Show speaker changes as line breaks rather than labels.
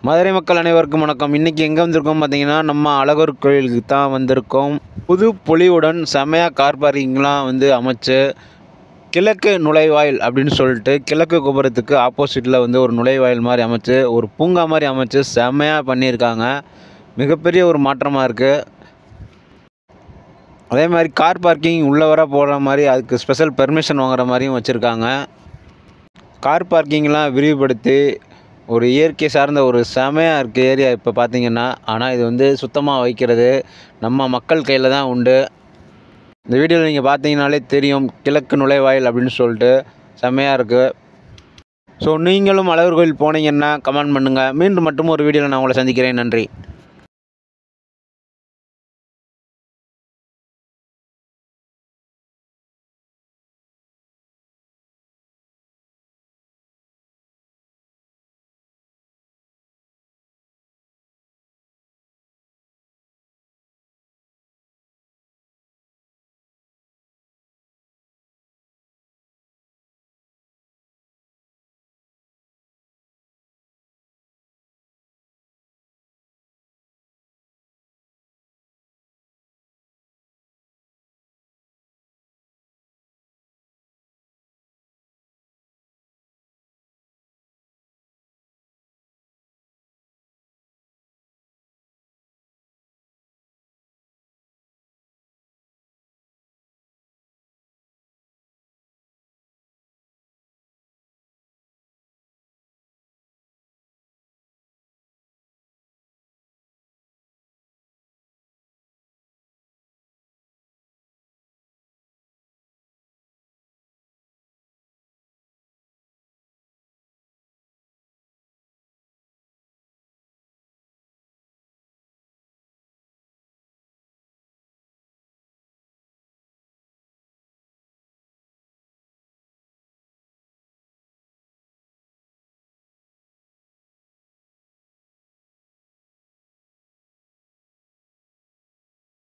மதுரை மக்கள் அனைவருக்கும் வணக்கம் இன்றைக்கி எங்கே வந்திருக்கோம் பார்த்தீங்கன்னா நம்ம அழகர் கோயிலுக்கு தான் வந்திருக்கோம் புது பொலிவுடன் செமையாக கார் பார்க்கிங்லாம் வந்து அமைச்சு கிழக்கு நுழைவாயில் அப்படின்னு சொல்லிட்டு கிழக்கு கோபுரத்துக்கு ஆப்போசிட்டில் வந்து ஒரு நுழைவாயில் மாதிரி அமைச்சு ஒரு பூங்கா மாதிரி அமைச்சு செமையாக பண்ணியிருக்காங்க மிகப்பெரிய ஒரு மாற்றமாக இருக்குது அதே மாதிரி கார் பார்க்கிங் உள்ளே வர போகிற மாதிரி அதுக்கு ஸ்பெஷல் பெர்மிஷன் வாங்குற மாதிரியும் வச்சுருக்காங்க கார் பார்க்கிங்லாம் விரிவுபடுத்தி ஒரு இயற்கை சார்ந்த ஒரு செமையாக இருக்குது ஏரியா இப்போ பார்த்தீங்கன்னா ஆனால் இது வந்து சுத்தமாக வைக்கிறது நம்ம மக்கள் கையில் தான் உண்டு இந்த வீடியோவில் நீங்கள் பார்த்தீங்கனாலே தெரியும் கிழக்கு நுழைவாயில் அப்படின்னு சொல்லிட்டு செமையாக இருக்குது ஸோ நீங்களும் அழகர் கோயில் போனீங்கன்னா கமெண்ட் பண்ணுங்கள் மீண்டும் மட்டும் ஒரு வீடியோவில் நான் உங்களை சந்திக்கிறேன் நன்றி